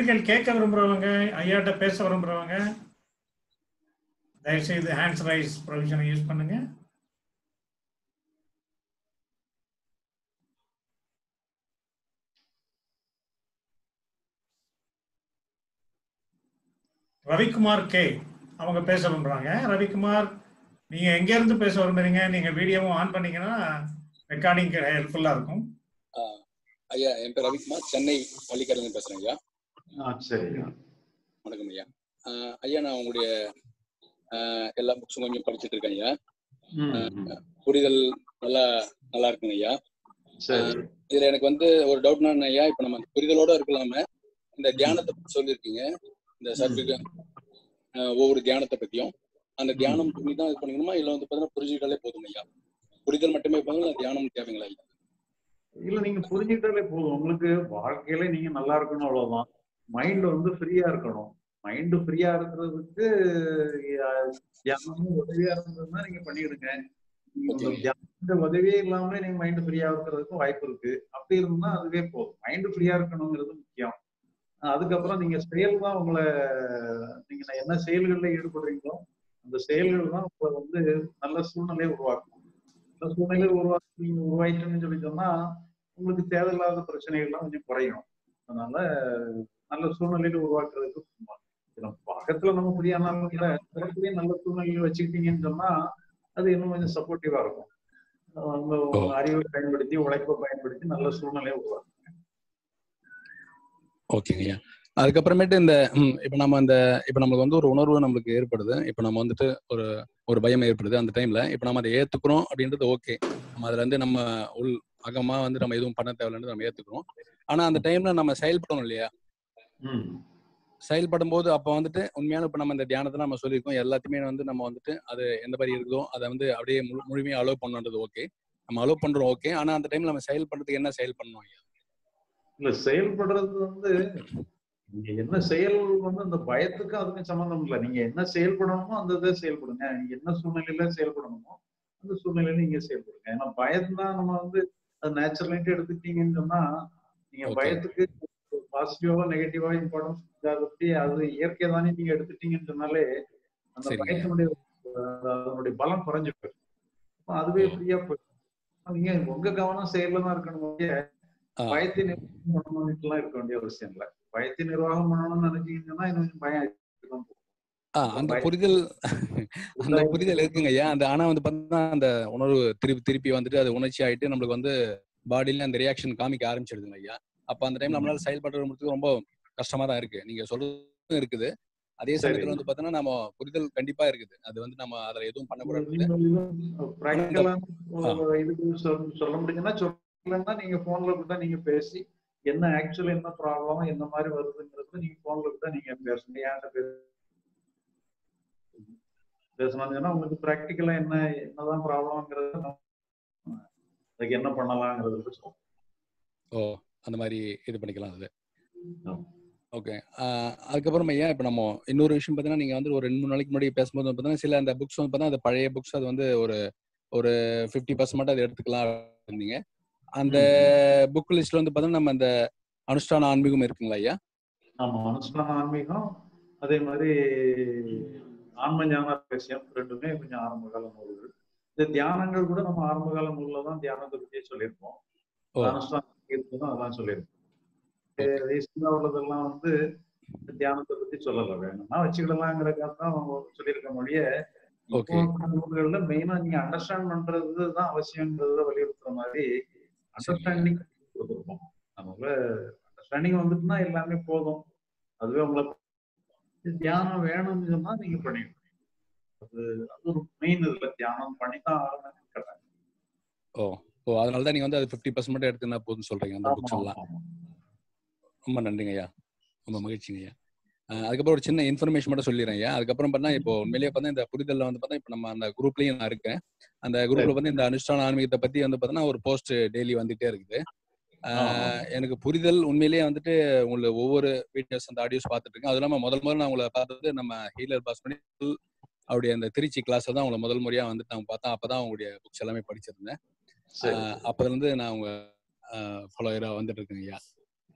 கேள்விகள் கேட்க விரும்புறவங்க ஐயாட்ட பேச விரும்புறவங்க தயவுசெய்து ஹேண்ட்ஸ் ரைஸ் ப்ரொவிஷனை யூஸ் பண்ணுங்க ரவிக்குமார் கே அவங்க பேச விரும்புறாங்க ரவிக்குமார் நீங்க எங்க இருந்து பேச விரும்புறீங்க நீங்க வீடியோவும் ஆன் பண்ணீங்கன்னா ரெக்கார்டிங் ஹெல்ப்ஃபுல்லா இருக்கும் ஆஹ் ஐயா என் பேர் ரவிக்குமார் சென்னை பள்ளிக்கரையில பேசுறேன் ஐயா ஆ சரி வணக்கம் ஐயா ஆஹ் ஐயா நான் உங்களுடைய ஆஹ் எல்லா புக்ஸும் கொஞ்சம் படிச்சுட்டு இருக்கேன் ஐயா ம், ம். புரிதல் நல்லா நல்லா இருக்குங்க ஐயா சரி இதுல எனக்கு வந்து ஒரு டவுட் என்ன ஐயா இப்ப நம்ம புரிதலோட இருக்கலாம இந்த தியானத்தை பத்தி சொல்லியிருக்கீங்க இந்த சர்டிஃபிகேட் ஒவ்வொரு தியானத்தை பத்தியும் அந்த தியானம் பண்ணி தான் இது பண்ணிக்கணுமா இல்ல வந்து பாத்தீங்கன்னா புரிஞ்சுக்கிட்டாலே போதும் ஐயா புரிதல் மட்டுமே போதும் இல்ல தியானம் தேவைங்களா ஐயா இல்ல நீங்க புரிஞ்சுக்கிட்டாலே போதும் உங்களுக்கு வாழ்க்கையில நீங்க நல்லா இருக்கணும் அவ்வளவுதான் மைண்ட் வந்து ஃப்ரீயா இருக்கணும் மைண்ட் ஃப்ரீயா இருக்கிறதுக்கு அஹ், தியானமும் உதவியா இருந்ததுன்னா நீங்க பண்ணிடுங்க நீங்க Okay. உங்க தியானத்துல உதவியே இல்லாமலே நீங்க மைண்ட் ஃப்ரீயா இருக்கிறதுக்கும் வாய்ப்பு இருக்கு அப்படி இருந்தா அதுவே போதும் மைண்ட் ஃப்ரீயா இருக்கணுங்கிறது முக்கியம் அஹ், அதுக்கப்புறம் நீங்க செயல் தான் உங்களை நீங்க என்ன செயல்களில் ஈடுபடுறீங்களோ அந்த செயல்கள் தான் உங்களை வந்து நல்ல சூழ்நிலையை உருவாக்கும் நல்ல சூழ்நிலையை உருவாக்கி நீங்க உருவாயிட்டுன்னு சொல்லி சொன்னா உங்களுக்கு தேவையில்லாத பிரச்சனைகள்லாம் கொஞ்சம் குறையும் அதனால நல்ல சூழ்நிலையில உருவாக்குறதுக்கு நம்ம பக்கத்துல நம்ம புரியானாலும் கூட பிறகுலயே நல்ல சூழ்நிலையில வச்சுக்கிட்டீங்கன்னு சொன்னா அது இன்னும் கொஞ்சம் சப்போர்ட்டிவா இருக்கும் அஹ் உங்க உங்க அறிவை பயன்படுத்தி உழைப்பை பயன்படுத்தி நல்ல சூழ்நிலையை உருவாக்கும் ஓகேங்க ஐயா அதுக்கப்புறமேட்டு இந்த ம், இப்ப நம்ம அந்த இப்ப நம்மளுக்கு வந்து ஒரு உணர்வு நம்மளுக்கு ஏற்படுது இப்ப நம்ம வந்துட்டு ஒரு ஒரு பயம் ஏற்படுது அந்த டைம்ல இப்ப நம்ம அதை ஏத்துக்கிறோம் அப்படின்றது ஓகே நம்ம அதுல இருந்து நம்ம உள் அகமா வந்து நம்ம எதுவும் பண்ண தேவையில்லைன்னு நம்ம ஏத்துக்கிறோம் ஆனா அந்த டைம்ல நம்ம செயல்படணும் இல்லையா ம் செயல்படும் போது அப்ப வந்துட்டு உண்மையான இப்ப நம்ம இந்த தியானத்தை நம்ம சொல்லியிருக்கோம் எல்லாத்தையுமே வந்து நம்ம வந்துட்டு அது எந்த மாதிரி இருக்குதோ அதை வந்து அப்படியே முழு முழுமையா அலோவ் பண்ணுன்றது ஓகே நம்ம அலோவ் பண்றோம் ஓகே ஆனா அந்த டைம்ல நம்ம செயல்படுறதுக்கு என்ன செயல் பண்ணணும் ஐயா இல்ல செயல்படுறது வந்து நீங்க என்ன செயல் வந்து அந்த பயத்துக்கும் அதுக்கும் சம்மந்தம் இல்லை நீங்க என்ன செயல்படணுமோ அந்த இதை செயல்படுங்க நீங்க என்ன சூழ்நிலையில செயல்படணுமோ அந்த சூழ்நிலையில நீங்க செயல்படுங்க ஏன்னா பயம் தான் நம்ம வந்து அது நேச்சுரலிட்டு எடுத்துக்கிட்டீங்கன்னு சொன்னா நீங்க Okay. பயத்துக்கு பாசிட்டிவா நெகட்டிவா இம்பார்ட்டன்ஸ் பத்தி அது இயற்கை தானே நீங்க எடுத்துட்டீங்கன்னு சொன்னாலே அந்த சரிங்க. பயத்தினுடைய அஹ், அதனுடைய பலம் குறைஞ்சு போயிடும் அப்ப அதுவே ஓ. ஃப்ரீயா போயிடும் நீங்க உங்க கவனம் செயல்ல தான் இருக்கணும் ஒழிய ஆ, பயத்தை நிர்வாகம் பண்ணணும்னுட்டுலாம் இருக்க வேண்டிய அவசியம் இல்லை பயத்தை நிர்வாகம் பண்ணணும்னு நினைச்சீங்கன்னா இன்னும் கொஞ்சம் பயம் அதிகமா போகும். ஆ, அந்த பய- புரிதல் அந்த புரிதல் இருக்குங்க ஐயா அந்த ஆனா வந்து பார்த்தீங்கன்னா அந்த உணர்வு திருப்பி திருப்பி வந்துட்டு அது உணர்ச்சி ஆயிட்டு நம்மளுக்கு வந்து பாடியில அந்த ரியாக்ஷன் காமிக்க ஆரம்பிச்சிடுதுங்க ஐயா அப்ப அந்த டைம் நம்மளால செயல்படுறதுக்கு ரொம்ப கஷ்டமா தான் இருக்கு நீங்க சொல்றதும் இருக்குது அதே சரி. சமயத்துல வந்து பாத்தீங்கன்னா நம்ம புரிதல் கண்டிப்பா இருக்குது அது வந்து நம்ம அதுல எதுவும் பண்ணக்கூடாது பிராக்டிக்கலா இதுக்கு சொல்- சொல்ல முடியும்னா சொல்லலன்னா நீங்க போன்ல கூட நீங்க பேசி என்ன ஆக்சுவலி என்ன ப்ராப்ளம் என்ன மாதிரி வருதுங்கிறது நீங்க போன்ல கூட நீங்க பேசணும் ஏன்ட்ட பேச பேசணும்னா உங்களுக்கு பிராக்டிக்கலா என்ன என்னதான் ப்ராப்ளம்ங்கிறது அதுக்கு என்ன பண்ணலாங்கிறது பத்தி சொல்லுங்க. ஓ அந்த மாதிரி இது பண்ணிக்கலாம் அது ஆமா. ஓகே அதுக்கப்புறம் ஐயா இப்போ நம்ம இன்னொரு விஷயம் பார்த்தீங்கன்னா நீங்க வந்து ஒரு ரெண்டு மூணு நாளைக்கு முன்னாடி பேசும்போது வந்து பார்த்தீங்கன்னா சில அந்த புக்ஸ் வந்து பார்த்தீங்கன்னா அந்த பழைய புக்ஸ் அது வந்து ஒரு ஒரு ஃபிஃப்டி பர்சன்ட் மட்டும் அதை எடுத்துக்கலாம் இருந்தீங்க அந்த புக் லிஸ்ட்ல வந்து பார்த்தீங்கன்னா நம்ம அந்த அனுஷ்டான ஆன்மீகம் இருக்குங்களா ஐயா ஆமா அனுஷ்டான ஆன்மீகம் அதே மாதிரி ஆன்ம ஞான ரகசியம் ரெண்டுமே கொஞ்சம் ஆரம்ப கால நூல்கள் இந்த தியானங்கள் கூட நம்ம ஆரம்ப கால நூல்ல தான் தியானத்தை பத்தி சொல்லியிருப்போம் ஓ அனுஷ்டானம் இருக்குதும் அதெல்லாம் சொல்லியிருப்போம் ரீசெண்டா உள்ளதெல்லாம் வந்து தியானத்தை பத்தி சொல்லல வேணும்னா வச்சுக்கிடலாங்கிறதுக்காக தான் அவங்க சொல்லியிருக்க மொழிய இப்போ Okay. இருக்கிற நூல்கள்ல மெயினா நீங்க அண்டர்ஸ்டாண்ட் பண்றது தான் அவசியங்கிறத வலியுறுத்துற மாதிரி அண்டர்ஸ்டாண்டிங் கொடுத்துருப்போம் அதனால அண்டர்ஸ்டாண்டிங் வந்துட்டுனா எல்லாமே போதும் அதுவே உங்களை தியானம் வேணும்னு சொன்னா நீங்க பண்ணிக்கணும் அது அது ஒரு மெயின் இதுல தியானம் பண்ணித்தான் ஆகணும்னு கிடையாது. ஓ ஓ அதனால தான் நீங்க வந்து அது ஃபிஃப்டி பர்சன்ட் மட்டும் எடுத்துனா போதும்னு சொல்றீங்க அந்த புக்ஸ் ஆமா, எல்லாம் ஆமா. ரொம்ப நன்றிங்க ஐயா ரொம்ப மகிழ்ச்சிங்க ஐயா அஹ் அதுக்கப்புறம் ஒரு சின்ன இன்ஃபர்மேஷன் மட்டும் சொல்லிடுறேன் ஐயா அதுக்கப்புறம் பார்த்தா இப்போ உண்மையிலேயே பார்த்தா இந்த புரிதல்ல வந்து பார்த்தா இப்போ நம்ம அந்த குரூப்லயும் நான் இருக்கேன் அந்த குரூப்ல வந்து இந்த அனுஷ்டான ஆன்மீகத்தை பத்தி வந்து பார்த்தீங்கன்னா ஒரு போஸ்ட் டெய்லி வந்துட்டே இருக்குது அஹ் எனக்கு புரிதல் உண்மையிலேயே வந்துட்டு உங்களுக்கு ஒவ்வொரு வீடியோஸ் அந்த ஆடியோஸ் பார்த்துட்டு இருக்கேன் அது இல்லாம முதல் முதல்ல நான் உங்களை பார்த்தது நம்ம ஹீலர் பாஸ் பண்ணி அவருடைய அந்த திருச்சி கிளாஸ்ல தான் உங்களை முதல் முறையா வந்துட்டு நான் பார்த்தேன் அப்பதான் உங்களுடைய புக்ஸ் எல்லாமே படிச்சிருந்தேன் சரி அஹ் அப்பதுல இருந்து நான் உங்க ஃபாலோயரா வந்துட்டு இருக்கேன் ஐயா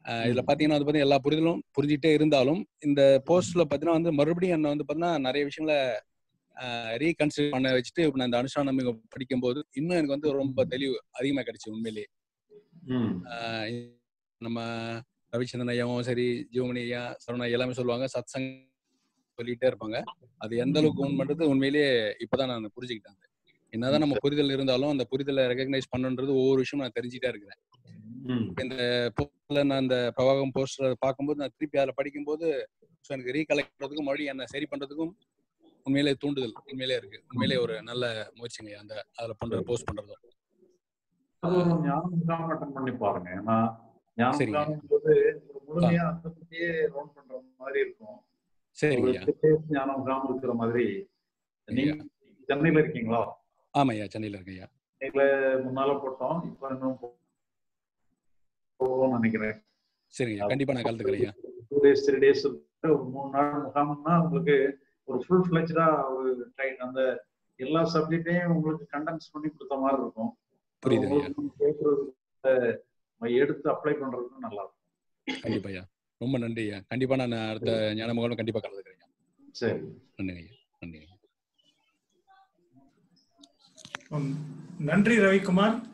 அஹ் இதுல பாத்தீங்கன்னா வந்து பாத்தீங்கன்னா எல்லா புரிதலும் புரிஞ்சுட்டே இருந்தாலும் இந்த போஸ்ட்ல பாத்தீங்கன்னா வந்து மறுபடியும் என்ன வந்து பாத்தீங்கன்னா நிறைய விஷயங்களை ரீகன்சிடர் பண்ண வச்சுட்டு நான் இந்த அனுஷ்டானம் படிக்கும்போது இன்னும் எனக்கு வந்து ரொம்ப தெளிவு அதிகமா கிடைச்சு உண்மையிலேயே ம் ஆஹ் நம்ம ரவிச்சந்திரன் ஐயாவும் சரி ஜீவமணி ஐயா சரவணா ஐயா எல்லாமே சொல்லுவாங்க சத் சங் சொல்லிட்டே இருப்பாங்க அது எந்த அளவுக்கு உண்மைன்றது உண்மையிலேயே இப்பதான் நான் புரிஞ்சுக்கிட்டேன் என்னதான் நம்ம புரிதல் இருந்தாலும் அந்த புரிதலை ரெகக்னைஸ் பண்ணுன்றது ஒவ்வொரு விஷயம் நான் தெரிஞ்சுட்டே இருக்கிறேன் ம் இந்த போஸ்ட்ல நான் அந்த பிரவாகம் போஸ்டர் பார்க்கும்போது நான் திருப்பி அதில் படிக்கும்போது so எனக்கு ரீகலெக்ட் பண்றதுக்கும் மறுபடியும் என்ன சரி பண்றதுக்கும் உண்மையிலே தூண்டுதல் உண்மையிலே இருக்கு உண்மையிலே ஒரு நல்ல முயற்சிங்க அந்த அதுல பண்ற போஸ்ட் பண்றதும் அது ஒரு ஞான முகாம் அட்டன் பண்ணி பாருங்க ஏன்னா ஞான சரிங்க. முகாம் போது ஒரு முழுமையா அந்த பத்தியே ரவுண்ட் பண்ற மாதிரி இருக்கும் சரிங்க ஒரு ஐயா space ஞான முகாம் இருக்கிற மாதிரி நீங்க சென்னையில இருக்கீங்களா ஆமா ஐயா சென்னையில இருக்கேன் ஐயா சென்னையில முன்னால போட்டோம் இப்ப இன்னும் போ- போவோம்னு நினைக்கிறேன் சரிங்க ஐயா கண்டிப்பா நான் கலந்துக்கிறேன் ஐயா டூ டேஸ் த்ரீ டேஸ் ஒரு மூணு நாள் முகாம்னா உங்களுக்கு ஒரு ஃபுல் ஃபிளெஜ்டா ஒரு டைம் அந்த எல்லா சப்ஜெக்டையும் உங்களுக்கு கண்டென்ஸ் பண்ணி கொடுத்த மாதிரி இருக்கும் புரியுது ஐயா உங்களுக்கு கேட்கறது எடுத்து அப்ளை பண்றதுக்கும் நல்லா இருக்கும் கண்டிப்பா ஐயா ரொம்ப நன்றி ஐயா கண்டிப்பா நான் அடுத்த ஞான முகாம் கண்டிப்பா கலந்துக்கிறேன் ஐயா சரி நன்றிங்க ஐயா நன்றி ஐயா உம், நன்றி ரவிக்குமார்